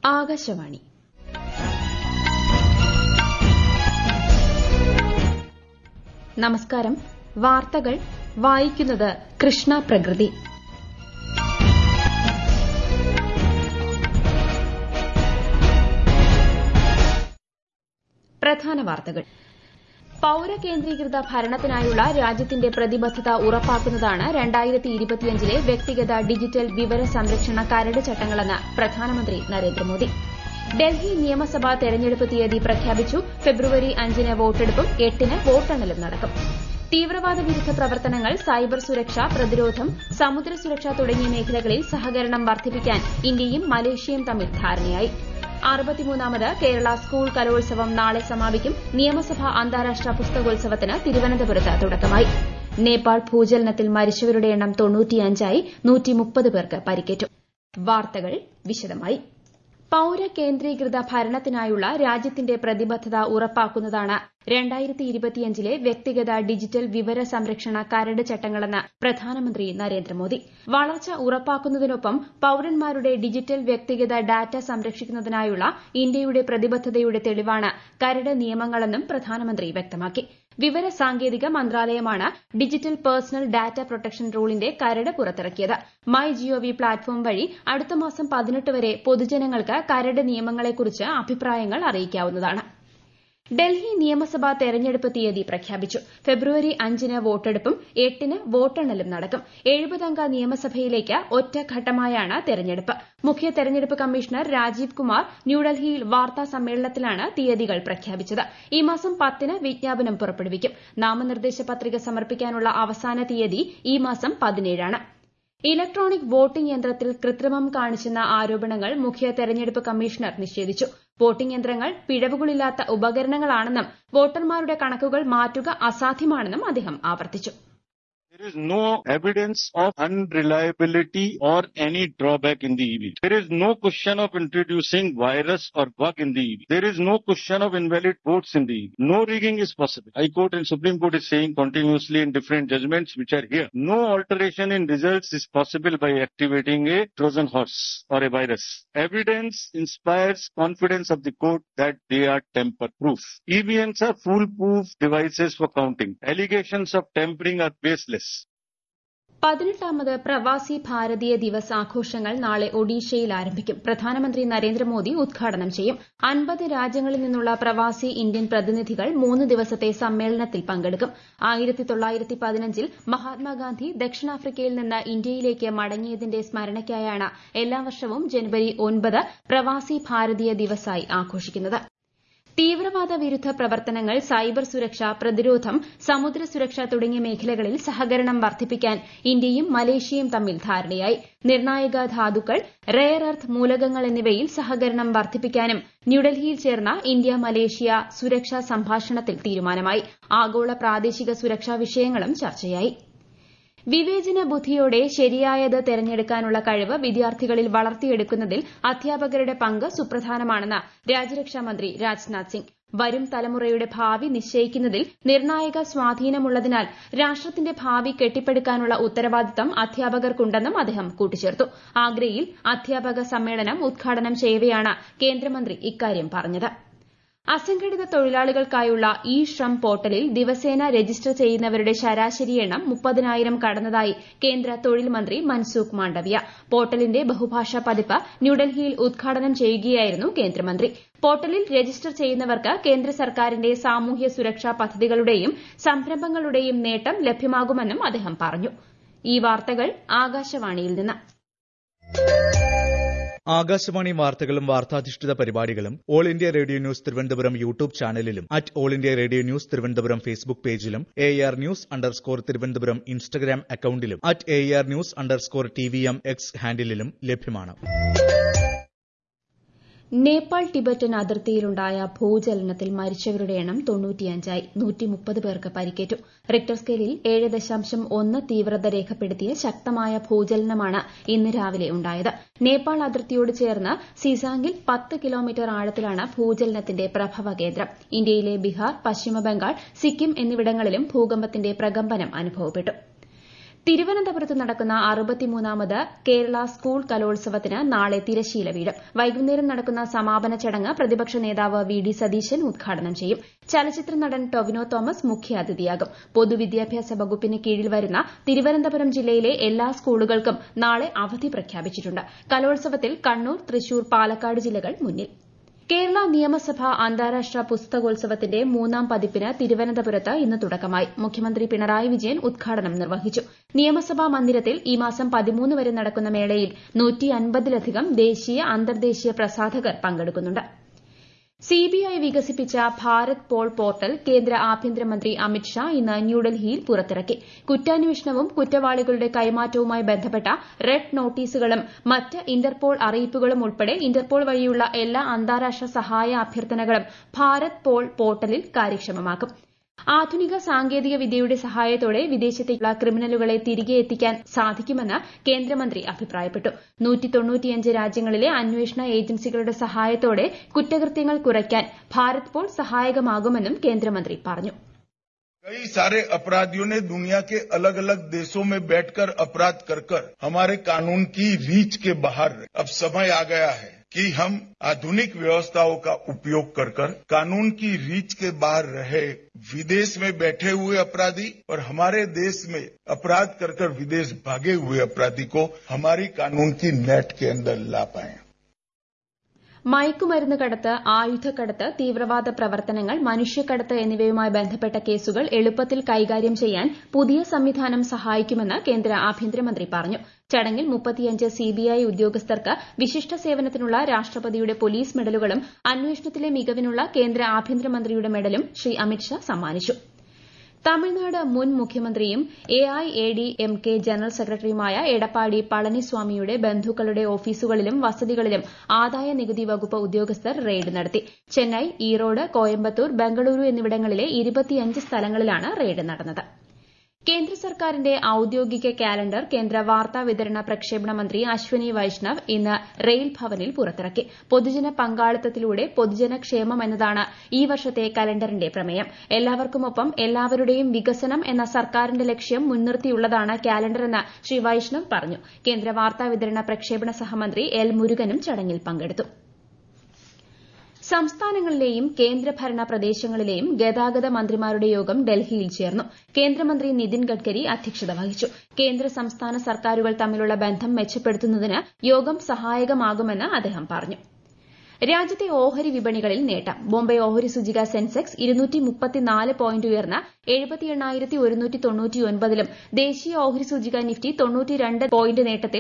ആകാശവാണി നമസ്കാരം വാർത്തകൾ വായിക്കുന്നത് കൃഷ്ണ പ്രകൃതി പ്രധാന വാർത്തകൾ പൌരകേന്ദ്രീകൃത ഭരണത്തിനായുള്ള രാജ്യത്തിന്റെ പ്രതിബദ്ധത ഉറപ്പാക്കുന്നതാണ് ലെ വ്യക്തിഗത ഡിജിറ്റൽ വിവര സംരക്ഷണ കരട് ചട്ടങ്ങളെന്ന് പ്രധാനമന്ത്രി നരേന്ദ്രമോദി ഡൽഹി നിയമസഭാ തെരഞ്ഞെടുപ്പ് തീയതി പ്രഖ്യാപിച്ചു ഫെബ്രുവരി അഞ്ചിന് വോട്ടെടുപ്പും എട്ടിന് വോട്ടെണ്ണലും നടക്കും തീവ്രവാദ വിരുദ്ധ പ്രവർത്തനങ്ങൾ സൈബർ സുരക്ഷ പ്രതിരോധം സമുദ്ര സുരക്ഷ തുടങ്ങിയ മേഖലകളിൽ സഹകരണം വർദ്ധിപ്പിക്കാൻ ഇന്ത്യയും മലേഷ്യയും തമ്മിൽ ധാരണയായി അറുപത്തിമൂന്നാമത് കേരള സ്കൂൾ കലോത്സവം നാളെ സമാപിക്കും നിയമസഭാ അന്താരാഷ്ട്ര പുസ്തകോത്സവത്തിന് തിരുവനന്തപുരത്ത് തുടക്കമായി നേപ്പാൾ ഭൂചലനത്തിൽ മരിച്ചവരുടെ എണ്ണം തൊണ്ണൂറ്റിയഞ്ചായി പേർക്ക് പരിക്കേറ്റു വാർത്തകൾ വിശദമായി പൌരകേന്ദ്രീകൃത ഭരണത്തിനായുള്ള രാജ്യത്തിന്റെ പ്രതിബദ്ധത ഉറപ്പാക്കുന്നതാണ് ലെ വ്യക്തിഗത ഡിജിറ്റൽ വിവര സംരക്ഷണ കരട് ചട്ടങ്ങളെന്ന് പ്രധാനമന്ത്രി നരേന്ദ്രമോദി വളർച്ച ഉറപ്പാക്കുന്നതിനൊപ്പം പൌരന്മാരുടെ ഡിജിറ്റൽ വ്യക്തിഗത ഡാറ്റ സംരക്ഷിക്കുന്നതിനായുള്ള ഇന്ത്യയുടെ പ്രതിബദ്ധതയുടെ തെളിവാണ് കരട് നിയമങ്ങളെന്നും പ്രധാനമന്ത്രി വ്യക്തമാക്കി വിവര സാങ്കേതിക മന്ത്രാലയമാണ് ഡിജിറ്റൽ പേഴ്സണൽ ഡാറ്റ പ്രൊട്ടക്ഷൻ റൂളിന്റെ കരട് പുറത്തിറക്കിയത് മൈ ജിഒവി പ്ലാറ്റ്ഫോം വഴി അടുത്ത മാസം പതിനെട്ട് വരെ പൊതുജനങ്ങൾക്ക് കരട് നിയമങ്ങളെക്കുറിച്ച് അഭിപ്രായങ്ങൾ അറിയിക്കാവുന്നതാണ് ഡൽഹി നിയമസഭാ തെരഞ്ഞെടുപ്പ് തീയതി പ്രഖ്യാപിച്ചു ഫെബ്രുവരി അഞ്ചിന് വോട്ടെടുപ്പും എട്ടിന് വോട്ടെണ്ണലും നടക്കും എഴുപതംഗ നിയമസഭയിലേക്ക് ഒറ്റഘട്ടമായാണ് തെരഞ്ഞെടുപ്പ് മുഖ്യ തെരഞ്ഞെടുപ്പ് കമ്മീഷണർ രാജീവ് കുമാർ ന്യൂഡൽഹിയിൽ വാർത്താ സമ്മേളനത്തിലാണ് തീയതികൾ പ്രഖ്യാപിച്ചത് ഈ മാസം പത്തിന് വിജ്ഞാപനം പുറപ്പെടുവിക്കും നാമനിർദ്ദേശ പത്രിക സമർപ്പിക്കാനുള്ള അവസാന തീയതി ഈ മാസം പതിനേഴാണ് ഇലക്ട്രോണിക് വോട്ടിംഗ് യന്ത്രത്തിൽ കൃത്രിമം കാണിച്ചെന്ന ആരോപണങ്ങൾ മുഖ്യ തെരഞ്ഞെടുപ്പ് കമ്മീഷണർ നിഷേധിച്ചു വോട്ടിംഗ് യന്ത്രങ്ങൾ പിഴവുകളില്ലാത്ത ഉപകരണങ്ങളാണെന്നും വോട്ടർമാരുടെ കണക്കുകൾ മാറ്റുക അസാധ്യമാണെന്നും അദ്ദേഹം ആവർത്തിച്ചു There is no evidence of unreliability or any drawback in the EV. There is no question of introducing virus or bug in the EV. There is no question of invalid votes in the EV. No rigging is possible. High Court and Supreme Court is saying continuously in different judgments which are here. No alteration in results is possible by activating a Trojan horse or a virus. Evidence inspires confidence of the court that they are tamper-proof. EVMs are foolproof devices for counting. Allegations of tampering are baseless. പതിനെട്ടാമത് പ്രവാസി ഭാരതീയ ദിവസ് ആഘോഷങ്ങൾ നാളെ ഒഡീഷയിൽ ആരംഭിക്കും പ്രധാനമന്ത്രി നരേന്ദ്രമോദി ഉദ്ഘാടനം ചെയ്യും അൻപത് രാജ്യങ്ങളിൽ നിന്നുള്ള പ്രവാസി ഇന്ത്യൻ പ്രതിനിധികൾ മൂന്ന് ദിവസത്തെ സമ്മേളനത്തിൽ പങ്കെടുക്കും ആയിരത്തി തൊള്ളായിരത്തി പതിനഞ്ചിൽ മഹാത്മാഗാന്ധി ദക്ഷിണാഫ്രിക്കയിൽ നിന്ന് ഇന്ത്യയിലേക്ക് മടങ്ങിയതിന്റെ സ്മരണയ്ക്കായാണ് എല്ലാ വർഷവും ജനുവരി ഒൻപത് പ്രവാസി ഭാരതീയ ദിവസായി ആഘോഷിക്കുന്നത് തീവ്രവാദ വിരുദ്ധ പ്രവർത്തനങ്ങൾ സൈബർ സുരക്ഷ പ്രതിരോധം സമുദ്ര സുരക്ഷ തുടങ്ങിയ മേഖലകളിൽ സഹകരണം വർദ്ധിപ്പിക്കാൻ ഇന്ത്യയും മലേഷ്യയും തമ്മിൽ ധാരണയായി നിർണായക ധാതുക്കൾ റെയർ എർത്ത് മൂലകങ്ങൾ എന്നിവയിൽ സഹകരണം വർദ്ധിപ്പിക്കാനും ന്യൂഡൽഹിയിൽ ചേർന്ന ഇന്ത്യ മലേഷ്യ സുരക്ഷാ സംഭാഷണത്തിൽ തീരുമാനമായി ആഗോള പ്രാദേശിക സുരക്ഷാ വിഷയങ്ങളും ചർച്ചയായി വിവേചന ബുദ്ധിയോടെ ശരിയായത് തെരഞ്ഞെടുക്കാനുള്ള കഴിവ് വിദ്യാർത്ഥികളിൽ വളർത്തിയെടുക്കുന്നതിൽ അധ്യാപകരുടെ പങ്ക് സുപ്രധാനമാണെന്ന് രാജ്യരക്ഷാമന്ത്രി രാജ്നാഥ് സിംഗ് വരും തലമുറയുടെ ഭാവി നിശ്ചയിക്കുന്നതിൽ നിർണായക സ്വാധീനമുള്ളതിനാൽ രാഷ്ട്രത്തിന്റെ ഭാവി കെട്ടിപ്പടുക്കാനുള്ള ഉത്തരവാദിത്തം അധ്യാപകർക്കുണ്ടെന്നും അദ്ദേഹം കൂട്ടിച്ചേർത്തു ആഗ്രയിൽ അധ്യാപക സമ്മേളനം ഉദ്ഘാടനം ചെയ്യവെയാണ് കേന്ദ്രമന്ത്രി ഇക്കാര്യം പറഞ്ഞത് അസംഘടിത തൊഴിലാളികൾക്കായുള്ള ഇ ശ്രം പോർട്ടലിൽ ദിവസേന രജിസ്റ്റർ ചെയ്യുന്നവരുടെ ശരാശരി എണ്ണം മുപ്പതിനായിരം കടന്നതായി കേന്ദ്ര തൊഴിൽ മന്ത്രി മൻസൂഖ് മാണ്ഡവ്യ പോർട്ടലിന്റെ ബഹുഭാഷാ പതിപ്പ് ന്യൂഡൽഹിയിൽ ഉദ്ഘാടനം ചെയ്യുകയായിരുന്നു കേന്ദ്രമന്ത്രി പോർട്ടലിൽ രജിസ്റ്റർ ചെയ്യുന്നവർക്ക് കേന്ദ്ര സർക്കാരിന്റെ സാമൂഹ്യ സുരക്ഷാ പദ്ധതികളുടെയും സംരംഭങ്ങളുടെയും നേട്ടം ലഭ്യമാകുമെന്നും അദ്ദേഹം പറഞ്ഞു ഈ വാർത്തകൾ ആകാശവാണിയിൽ നിന്ന് ആകാശവാണി വാർത്തകളും വാർത്താധിഷ്ഠിത പരിപാടികളും All India Radio News Thiruvananthapuram YouTube ചാനലിലും at All India Radio News Thiruvananthapuram Facebook പേജിലും A R news underscore Thiruvananthapuram Instagram അക്കൌണ്ടിലും at A R news underscore T V M X ഹാൻഡിലും ലഭ്യമാണ് നേപ്പാൾ ടിബറ്റൻ അതിർത്തിയിലുണ്ടായ ഭൂചലനത്തിൽ മരിച്ചവരുടെ എണ്ണം തൊണ്ണൂറ്റിയഞ്ചായി നൂറ്റിമുപ്പത് പേർക്ക് പരിക്കേറ്റു റിക്ടർ സ്കെയിലിൽ ഏഴ് ദശാംശം ഒന്ന് തീവ്രത രേഖപ്പെടുത്തിയ ശക്തമായ ഭൂചലനമാണ് ഇന്ന് രാവിലെ ഉണ്ടായത് നേപ്പാൾ അതിർത്തിയോട് ചേർന്ന് സിസാങ്ങിൽ പത്ത് കിലോമീറ്റർ ആഴത്തിലാണ് ഭൂചലനത്തിന്റെ പ്രഭവ കേന്ദ്രം ഇന്ത്യയിലെ ബീഹാർ പശ്ചിമബംഗാൾ സിക്കിം എന്നിവിടങ്ങളിലും ഭൂകമ്പത്തിന്റെ പ്രകമ്പനം അനുഭവപ്പെട്ടു തിരുവനന്തപുരത്ത് നടക്കുന്ന അറുപത്തിമൂന്നാമത് കേരള സ്കൂൾ കലോത്സവത്തിന് നാളെ തിരശ്ശീല വീഴും വൈകുന്നേരം നടക്കുന്ന സമാപന ചടങ്ങ് പ്രതിപക്ഷ നേതാവ് വി ഡി സതീശൻ ഉദ്ഘാടനം ചെയ്യും ചലച്ചിത്ര നടൻ ടൊവിനോ തോമസ് മുഖ്യാതിഥിയാകും പൊതുവിദ്യാഭ്യാസ വകുപ്പിന് കീഴിൽ വരുന്ന തിരുവനന്തപുരം ജില്ലയിലെ എല്ലാ സ്കൂളുകൾക്കും നാളെ അവധി പ്രഖ്യാപിച്ചിട്ടുണ്ട് കലോത്സവത്തിൽ കണ്ണൂർ തൃശൂർ പാലക്കാട് ജില്ലകൾ മുന്നിൽ കേരള നിയമസഭ അന്താരാഷ്ട്ര പുസ്തകോത്സവത്തിന്റെ മൂന്നാം പതിപ്പിന് തിരുവനന്തപുരത്ത് ഇന്ന് തുടക്കമായി മുഖ്യമന്ത്രി പിണറായി വിജയൻ ഉദ്ഘാടനം നിർവഹിച്ചു നിയമസഭാ മന്ദിരത്തിൽ ഈ മാസം പതിമൂന്ന് വരെ നടക്കുന്ന മേളയിൽ നൂറ്റിയൻപതിലധികം ദേശീയ അന്തർദേശീയ പ്രസാധകർ പങ്കെടുക്കുന്നുണ്ട് സിബിഐ വികസിപ്പിച്ച ഭാരത് പോൾ പോർട്ടൽ കേന്ദ്ര ആഭ്യന്തരമന്ത്രി അമിത്ഷാ ഇന്ന് ന്യൂഡൽഹിയിൽ പുറത്തിറക്കി കുറ്റാന്വേഷണവും കുറ്റവാളികളുടെ കൈമാറ്റവുമായി ബന്ധപ്പെട്ട റെഡ് നോട്ടീസുകളും മറ്റ് ഇന്റർപോൾ അറിയിപ്പുകളും ഉൾപ്പെടെ ഇന്റർപോൾ വഴിയുള്ള എല്ലാ അന്താരാഷ്ട്ര സഹായ അഭ്യർത്ഥനകളും ഭാരത് പോൾ പോർട്ടലിൽ കാര്യക്ഷമമാക്കും ആധുനിക സാങ്കേതിക വിദ്യയുടെ സഹായത്തോടെ വിദേശത്തേക്കുള്ള ക്രിമിനലുകളെ തിരികെ എത്തിക്കാൻ സാധിക്കുമെന്ന് കേന്ദ്രമന്ത്രി അഭിപ്രായപ്പെട്ടു രാജ്യങ്ങളിലെ അന്വേഷണ ഏജൻസികളുടെ സഹായത്തോടെ കുറ്റകൃത്യങ്ങൾ കുറയ്ക്കാൻ ഭാരത് പോൾ സഹായകമാകുമെന്നും കേന്ദ്രമന്ത്രി പറഞ്ഞു कई सारे अपराधियों ने दुनिया के अलग अलग देशों में बैठकर अपराध कर कर हमारे कानून की रीच के बाहर अब समय आ गया है कि हम आधुनिक व्यवस्थाओं का उपयोग कर कर कानून की रीच के बाहर रहे विदेश में बैठे हुए अपराधी और हमारे देश में अपराध कर कर विदेश भागे हुए अपराधी को हमारी कानून की नेट के अंदर ला पाए മയക്കുമരുന്ന് കടത്ത് ആയുധക്കടത്ത് തീവ്രവാദ പ്രവർത്തനങ്ങൾ മനുഷ്യക്കടത്ത് എന്നിവയുമായി ബന്ധപ്പെട്ട കേസുകൾ എളുപ്പത്തിൽ കൈകാര്യം ചെയ്യാൻ പുതിയ സംവിധാനം സഹായിക്കുമെന്ന് കേന്ദ്ര ആഭ്യന്തരമന്ത്രി പറഞ്ഞു ചടങ്ങിൽ മുപ്പത്തിയഞ്ച് സിബിഐ ഉദ്യോഗസ്ഥർക്ക് വിശിഷ്ട സേവനത്തിനുള്ള രാഷ്ട്രപതിയുടെ പോലീസ് മെഡലുകളും അന്വേഷണത്തിലെ മികവിനുള്ള കേന്ദ്ര ആഭ്യന്തരമന്ത്രിയുടെ മെഡലും ശ്രീ അമിത്ഷാ സമ്മാനിച്ചു തമിഴ്നാട് മുൻ മുഖ്യമന്ത്രിയും A I A D M K general സെക്രട്ടറിയുമായ എടപ്പാടി പളനിസ്വാമിയുടെ ബന്ധുക്കളുടെ ഓഫീസുകളിലും വസതികളിലും ആദായ നികുതി വകുപ്പ് ഉദ്യോഗസ്ഥർ റെയ്ഡ് നടത്തി ചെന്നൈ ഈറോഡ് കോയമ്പത്തൂർ ബംഗളൂരു എന്നിവിടങ്ങളിലെ ഇരുപത്തിയഞ്ച് സ്ഥലങ്ങളിലാണ് റെയ്ഡ് നടന്നത് കേന്ദ്ര സർക്കാരിന്റെ ഔദ്യോഗിക കാലണ്ടർ കേന്ദ്ര വാർത്താ വിതരണ പ്രക്ഷേപണ മന്ത്രി അശ്വനി വൈഷ്ണവ് ഇന്ന് റെയിൽ ഭവനിൽ പുറത്തിറക്കി പൊതുജന പങ്കാളിത്തത്തിലൂടെ പൊതുജനക്ഷേമം എന്നതാണ് ഈ വർഷത്തെ കലണ്ടറിന്റെ പ്രമേയം എല്ലാവർക്കുമൊപ്പം എല്ലാവരുടെയും വികസനം എന്ന സർക്കാരിന്റെ ലക്ഷ്യം മുൻനിർത്തിയുള്ളതാണ് കാലണ്ടറെന്ന് ശ്രീ വൈഷ്ണവ് പറഞ്ഞു കേന്ദ്ര വാർത്താ വിതരണ പ്രക്ഷേപണ സഹമന്ത്രി എൽ മുരുകനും ചടങ്ങിൽ പങ്കെടുത്തു സംസ്ഥാനങ്ങളിലെയും കേന്ദ്രഭരണ പ്രദേശങ്ങളിലെയും ഗതാഗത മന്ത്രിമാരുടെ യോഗം ഡൽഹിയിൽ ചേർന്നു കേന്ദ്രമന്ത്രി നിതിൻ ഗഡ്കരി അധ്യക്ഷത വഹിച്ചു കേന്ദ്ര സംസ്ഥാന സർക്കാരുകൾ തമ്മിലുള്ള ബന്ധം മെച്ചപ്പെടുത്തുന്നതിന് യോഗം സഹായകമാകുമെന്ന് അദ്ദേഹം പറഞ്ഞു രാജ്യത്തെ ഓഹരി വിപണികളിൽ നേട്ടം ബോംബെ ഓഹരി സൂചിക സെൻസെക്സ് പോയിന്റ് ഉയർന്ന് ലും ദേശീയ ഓഹരി സൂചിക നിഫ്റ്റി പോയിന്റ് നേട്ടത്തിൽ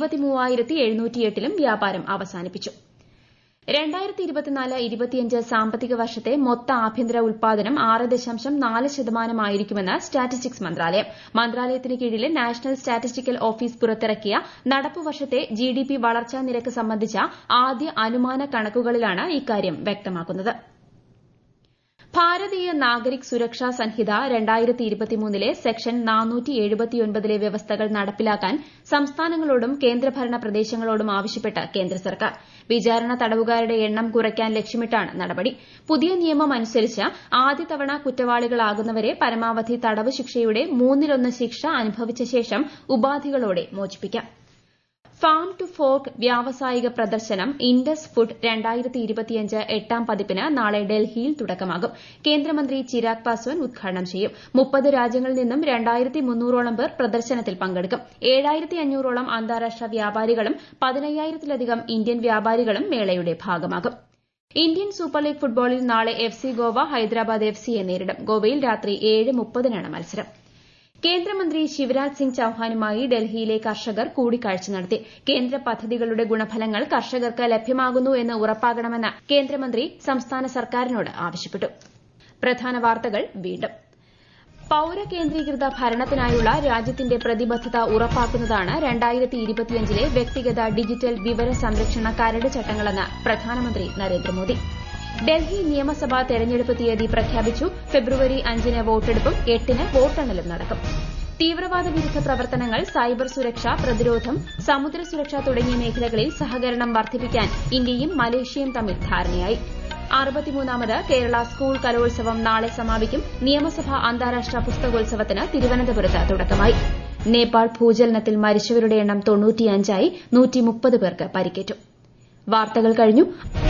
ലും വ്യാപാരം അവസാനിപ്പിച്ചു രണ്ടായിരത്തി ഇരുപത്തിനാല് ഇരുപത്തിയഞ്ച് സാമ്പത്തിക വർഷത്തെ മൊത്ത ആഭ്യന്തര ഉൽപാദനം ആറ് ദശാംശം നാല് ശതമാനമായിരിക്കുമെന്ന് സ്റ്റാറ്റിസ്റ്റിക്സ് മന്ത്രാലയം മന്ത്രാലയത്തിന് കീഴിലെ നാഷണൽ സ്റ്റാറ്റിസ്റ്റിക്കൽ ഓഫീസ് പുറത്തിറക്കിയ നടപ്പു വർഷത്തെ ജിഡിപി വളർച്ചാ നിരക്ക് സംബന്ധിച്ച ആദ്യ അനുമാന കണക്കുകളിലാണ് ഇക്കാര്യം വ്യക്തമാക്കുന്നത് ഭാരതീയ നാഗരിക് സുരക്ഷാ സംഹിത രണ്ടായിരത്തി ഇരുപത്തിമൂന്നിലെ സെക്ഷൻ നാനൂറ്റി എഴുപത്തിയൊൻപതിലെ വ്യവസ്ഥകൾ നടപ്പിലാക്കാൻ സംസ്ഥാനങ്ങളോടും കേന്ദ്രഭരണ പ്രദേശങ്ങളോടും ആവശ്യപ്പെട്ട് കേന്ദ്ര സർക്കാർ വിചാരണ തടവുകാരുടെ എണ്ണം കുറയ്ക്കാൻ ലക്ഷ്യമിട്ടാണ് നടപടി പുതിയ നിയമം അനുസരിച്ച് ആദ്യ തവണ കുറ്റവാളികളാകുന്നവരെ പരമാവധി തടവ് ശിക്ഷയുടെ മൂന്നിലൊന്ന് ശിക്ഷ അനുഭവിച്ച ശേഷം ഉപാധികളോടെ മോചിപ്പിക്കാം ഫാം ടു ഫോർക്ക് വ്യാവസായിക പ്രദർശനം ഇൻഡസ് ഫുഡ് രണ്ടായിരത്തി ഇരുപത്തിയഞ്ച് എട്ടാം പതിപ്പിന് നാളെ ഡൽഹിയിൽ തുടക്കമാകും കേന്ദ്രമന്ത്രി ചിരാഗ് പാസ്വാൻ ഉദ്ഘാടനം ചെയ്യും മുപ്പത് രാജ്യങ്ങളിൽ നിന്നും രണ്ടായിരത്തി മുന്നൂറോളം പേർ പ്രദർശനത്തിൽ പങ്കെടുക്കും ഏഴായിരത്തി അഞ്ഞൂറോളം അന്താരാഷ്ട്ര വ്യാപാരികളും പതിനയ്യായിരത്തിലധികം ഇന്ത്യൻ വ്യാപാരികളും മേളയുടെ ഭാഗമാകും ഇന്ത്യൻ സൂപ്പർ ലീഗ് ഫുട്ബോളിൽ നാളെ F C Goa Hyderabad F സിയെ നേരിടും ഗോവയിൽ രാത്രി ഏഴ് മുപ്പതിനാണ് മത്സരം കേന്ദ്രമന്ത്രി ശിവരാജ് സിംഗ് ചൌഹാനുമായി ഡൽഹിയിലെ കർഷകർ കൂടിക്കാഴ്ച നടത്തി കേന്ദ്ര പദ്ധതികളുടെ ഗുണഫലങ്ങൾ കർഷകർക്ക് ലഭ്യമാകുന്നു എന്ന് ഉറപ്പാക്കണമെന്ന് കേന്ദ്രമന്ത്രി സംസ്ഥാന സർക്കാരിനോട് ആവശ്യപ്പെട്ടു പ്രധാന വാർത്തകൾ വീണ്ടും പൌരകേന്ദ്രീകൃത ഭരണത്തിനായുള്ള രാജ്യത്തിന്റെ പ്രതിബദ്ധത ഉറപ്പാക്കുന്നതാണ് രണ്ടായിരത്തി ഇരുപത്തിയഞ്ചിലെ വ്യക്തിഗത ഡിജിറ്റൽ വിവര സംരക്ഷണ കരട് ചട്ടങ്ങളെന്ന് പ്രധാനമന്ത്രി നരേന്ദ്രമോദി ഡൽഹി നിയമസഭാ തെരഞ്ഞെടുപ്പ് തീയതി പ്രഖ്യാപിച്ചു ഫെബ്രുവരി അഞ്ചിന് വോട്ടെടുപ്പും എട്ടിന് വോട്ടെണ്ണലും നടക്കും തീവ്രവാദ വിരുദ്ധ പ്രവർത്തനങ്ങൾ സൈബർ സുരക്ഷ പ്രതിരോധം സമുദ്ര സുരക്ഷ തുടങ്ങിയ മേഖലകളിൽ സഹകരണം വർദ്ധിപ്പിക്കാൻ ഇന്ത്യയും മലേഷ്യയും തമ്മിൽ ധാരണയായി അറുപത്തിമൂന്നാമത് കേരള സ്കൂൾ കലോത്സവം നാളെ സമാപിക്കും നിയമസഭാ അന്താരാഷ്ട്ര പുസ്തകോത്സവത്തിന് തിരുവനന്തപുരത്ത് തുടക്കമായി നേപ്പാൾ ഭൂചലനത്തിൽ മരിച്ചവരുടെ എണ്ണം തൊണ്ണൂറ്റിയഞ്ചായി നൂറ്റി മുപ്പത് പേർക്ക് പരിക്കേറ്റു വാർത്തകൾ കഴിഞ്ഞു